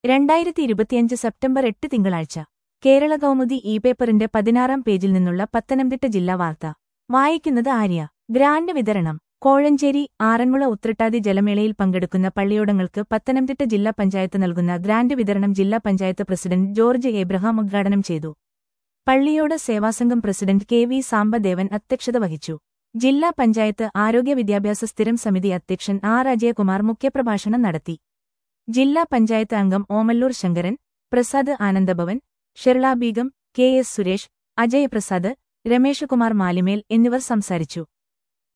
രണ്ടായിരത്തി ഇരുപത്തിയഞ്ച് സെപ്റ്റംബർ എട്ട് തിങ്കളാഴ്ച കേരള കൗമുദി ഇ പേപ്പറിന്റെ പതിനാറാം പേജിൽ നിന്നുള്ള പത്തനംതിട്ട ജില്ലാ വാർത്ത വായിക്കുന്നത് ആര്യ ഗ്രാന്റ് വിതരണം കോഴഞ്ചേരി ആറന്മുള ഉത്രട്ടാതി ജലമേളയിൽ പങ്കെടുക്കുന്ന പള്ളിയോടങ്ങൾക്ക് പത്തനംതിട്ട ജില്ലാ പഞ്ചായത്ത് നൽകുന്ന ഗ്രാന്റ് വിതരണം ജില്ലാ പഞ്ചായത്ത് പ്രസിഡന്റ് ജോർജ് എബ്രഹാം ഉദ്ഘാടനം ചെയ്തു പള്ളിയോട് സേവാസംഘം പ്രസിഡന്റ് കെ വി സാംബദേവൻ അധ്യക്ഷത വഹിച്ചു ജില്ലാ പഞ്ചായത്ത് ആരോഗ്യ വിദ്യാഭ്യാസ സ്ഥിരം സമിതി അധ്യക്ഷൻ ആർ അജയകുമാർ മുഖ്യപ്രഭാഷണം നടത്തി ജില്ലാ പഞ്ചായത്ത് അംഗം ഓമല്ലൂർ ശങ്കരൻ പ്രസാദ് ആനന്ദഭവൻ ഷെർള ബീഗം കെ എസ് സുരേഷ് അജയ് പ്രസാദ് രമേശകുമാർ മാലിമേൽ എന്നിവർ സംസാരിച്ചു